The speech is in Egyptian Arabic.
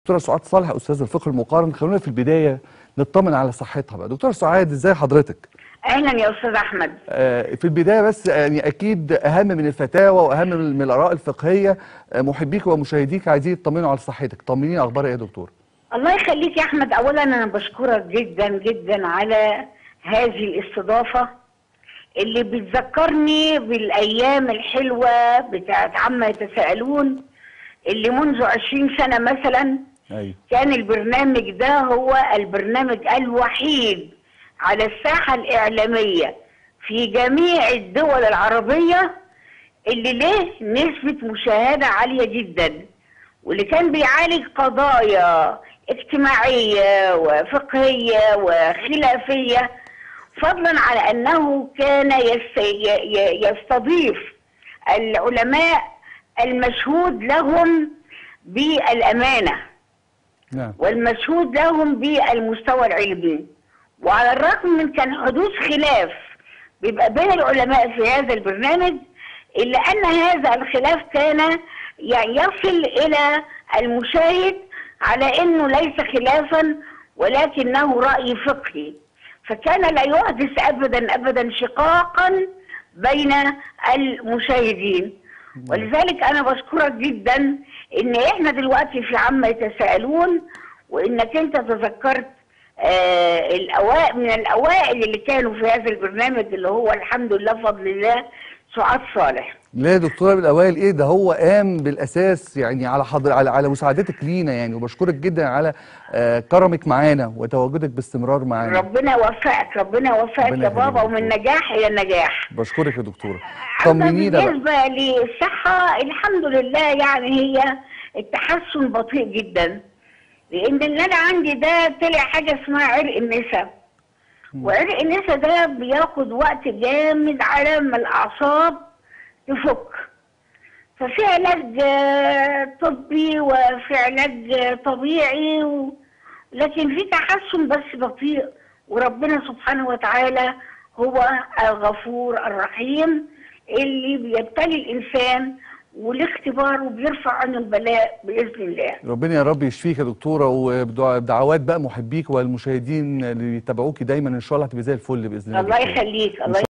دكتوره سعاد صالح استاذ الفقه المقارن خلونا في البدايه نطمن على صحتها بقى دكتوره سعاد ازاي حضرتك اهلا يا استاذ احمد آه، في البدايه بس يعني اكيد اهم من الفتاوى واهم من الاراء الفقهيه آه، محبيك ومشاهديك عايزين يطمنوا على صحتك طمنيني اخبار ايه يا دكتور الله يخليك يا احمد اولا انا بشكرك جدا جدا على هذه الاستضافه اللي بتذكرني بالايام الحلوه بتاعت عما يتساءلون اللي منذ عشرين سنه مثلا ايوه كان البرنامج ده هو البرنامج الوحيد على الساحة الإعلامية في جميع الدول العربية اللي له نسبة مشاهدة عالية جدا واللي كان بيعالج قضايا اجتماعية وفقهية وخلافية فضلا على أنه كان يس- ي- ي- يستضيف العلماء المشهود لهم بالأمانة نعم والمشهود لهم بالمستوى العلمي وعلى الرغم من كان حدوث خلاف بيبقى بين العلماء في هذا البرنامج إلا أن هذا الخلاف كان يعني يصل إلى المشاهد على أنه ليس خلافا ولكنه رأي فقهي فكان لا يحدث أبدا أبدا شقاقا بين المشاهدين ولذلك أنا بشكرك جدا إن إحنا دلوقتي في عما يتساءلون وإنك أنت تذكرت آه الأوائل من الأوائل اللي كانوا في هذا البرنامج اللي هو الحمد لله بفضل الله سعاد صالح لا يا دكتوره بالاوائل ايه ده هو قام بالاساس يعني على حضر على على مساعدتك لينا يعني وبشكرك جدا على آه، كرمك معانا وتواجدك باستمرار معانا ربنا يوفقك ربنا يوفقك ربنا يا بابا يخليك. ومن نجاح إلى نجاح بشكرك يا دكتوره أما طمنينا بقى بالنسبة للصحة الحمد لله يعني هي التحسن بطيء جدا لأن اللي أنا عندي ده طلع حاجة اسمها عرق النسا وعرق النسا ده بياخد وقت جامد على ما الأعصاب تفك ففي علاج آه، طبي وفي علاج آه، طبيعي و... لكن في تحسن بس بطيء وربنا سبحانه وتعالى هو الغفور الرحيم اللي بيبتلي الإنسان والاختبار وبيرفع عنه البلاء بإذن الله ربنا يا رب يشفيك يا دكتوره وبدعوات بقى محبيك والمشاهدين اللي بيتابعوكي دايما ان شاء الله هتبقى زي الفل باذن الله الله دكتورة. يخليك الله